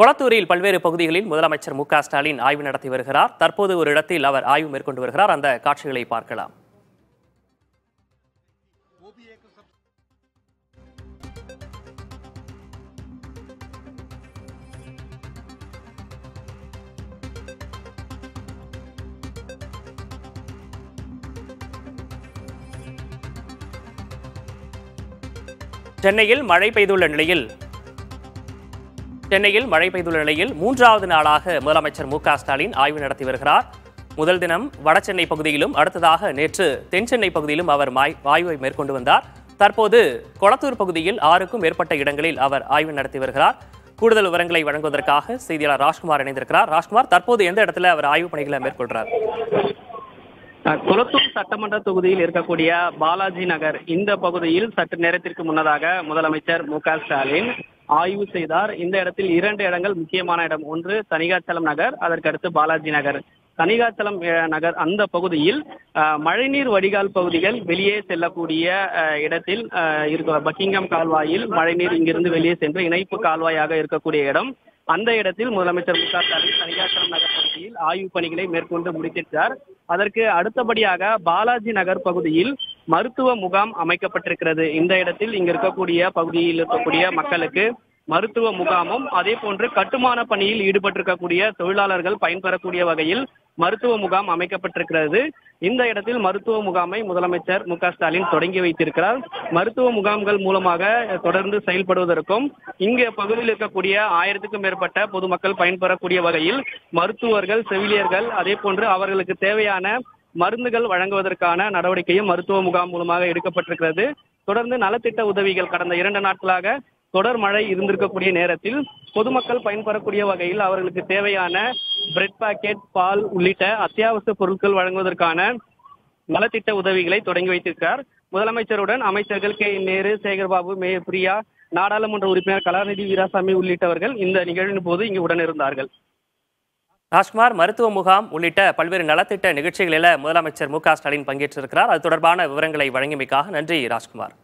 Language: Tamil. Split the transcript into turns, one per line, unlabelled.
கொளத்தூரில் பல்வேறு பகுதிகளில் முதலமைச்சர் மு க ஸ்டாலின் ஆய்வு நடத்தி வருகிறார் தற்போது ஒரு இடத்தில் அவர் ஆய்வு மேற்கொண்டு வருகிறார் அந்த காட்சிகளை பார்க்கலாம் சென்னையில் மழை பெய்துள்ள நிலையில் சென்னையில் மழை பெய்துள்ள நிலையில் மூன்றாவது நாளாக முதலமைச்சர் மு க ஸ்டாலின் ஆய்வு நடத்தி வருகிறார் முதல் தினம் வடசென்னை பகுதியிலும் அடுத்ததாக நேற்று தென் சென்னை பகுதியிலும் அவர் மாய்- ஆய்வை மேற்கொண்டு வந்தார் தற்போது கொளத்தூர் பகுதியில் ஆறுக்கும் மேற்பட்ட இடங்களில் அவர் ஆய்வு நடத்தி வருகிறார் கூடுதல் விவரங்களை வழங்குவதற்காக செய்தியாளர் ராஜ்குமார் இணைந்திருக்கிறார் ராஜ்குமார் தற்போது எந்த இடத்துல அவர் ஆய்வு பணிகளை மேற்கொள்றார்
அஹ் குளத்தூர் சட்டமன்ற தொகுதியில் இருக்கக்கூடிய பாலாஜி நகர் இந்த பகுதியில் சற்று நேரத்திற்கு முன்னதாக முதலமைச்சர் மு க ஸ்டாலின் ஆய்வு செய்தார் இந்த இடத்தில் இரண்டு இடங்கள் முக்கியமான இடம் ஒன்று தனிகாச்சலம் நகர் அதற்கு அடுத்து பாலாஜி நகர் தனிகாச்சலம் அஹ், நகர் அந்த பகுதியில் அஹ், மழைநீர் வடிகால் பகுதிகள் வெளியே செல்லக்கூடிய அஹ், இடத்தில் அஹ், இருக்க பக்கிங்ஹாம் கால்வாயில் மழைநீர் இங்கிருந்து வெளியே சென்று இணைப்பு கால்வாயாக இருக்கக்கூடிய இடம் அந்த இடத்தில் முதலமைச்சர் மு க ஸ்டாலின் தனிகாச்சலம் நகர் பகுதியில் ஆய்வு பணிகளை மேற்கொண்டு முடித்திருக்கிறார் அதற்கு அடுத்தபடியாக பாலாஜி நகர் பகுதியில் மருத்துவ முகாம் அமைக்கப்பட்டிருக்கிறது இந்த இடத்தில் இங்க இருக்கக்கூடிய பகுதியில் இருக்கக்கூடிய மக்களுக்கு மருத்துவ முகாமும் அதே போன்று கட்டுமான பணியில் ஈடுபட்டிருக்கக்கூடிய தொழிலாளர்கள் பயன்பெறக்கூடிய வகையில் மருத்துவ முகாம் அமைக்கப்பட்டிருக்கிறது இந்த இடத்தில் மருத்துவ முகாமை முதலமைச்சர் மு க ஸ்டாலின் தொடங்கி வைத்திருக்கிறார் மருத்துவ முகாம்கள் மூலமாக தொடர்ந்து செயல்படுவதற்கும் இங்கு பகுதியில் இருக்கக்கூடிய ஆயிரத்துக்கும் மேற்பட்ட பொதுமக்கள் பயன்பெறக்கூடிய வகையில் மருத்துவர்கள் செவிலியர்கள் அதே போன்று அவர்களுக்கு தேவையான மருந்துகள் வழங்குவதற்கான நடவடிக்கையும் மருத்துவ முகாம் மூலமாக எடுக்கப்பட்டிருக்கிறது தொடர்ந்து நலத்திட்ட உதவிகள் கடந்த இரண்டு நாட்களாக தொடர் மழை இருந்திருக்கக்கூடிய நேரத்தில் பொதுமக்கள் பயன்பெறக்கூடிய வகையில் அவர்களுக்கு தேவையான பிரெட் பாக்கெட் பால் உள்ளிட்ட அத்தியாவசிய பொருட்கள் வழங்குவதற்கான நலத்திட்ட உதவிகளை தொடங்கி வைத்திருக்கிறார் முதலமைச்சருடன் அமைச்சர்கள் கே நேரு சேகர்பாபு மே பிரியா நாடாளுமன்ற உறுப்பினர் கலாநிதி வீராசாமி உள்ளிட்டவர்கள் இந்த நிகழ்வின் போது இங்கு உடனிருந்தார்கள்
ராஜ்குமார் மருத்துவ முகாம் உள்ளிட்ட பல்வேறு நலத்திட்ட நிகழ்ச்சிகளில் முதலமைச்சர் மு க ஸ்டாலின் பங்கேற்றிருக்கிறார் அது தொடர்பான விவரங்களை வழங்கியமைக்காக நன்றி ராஜ்குமார்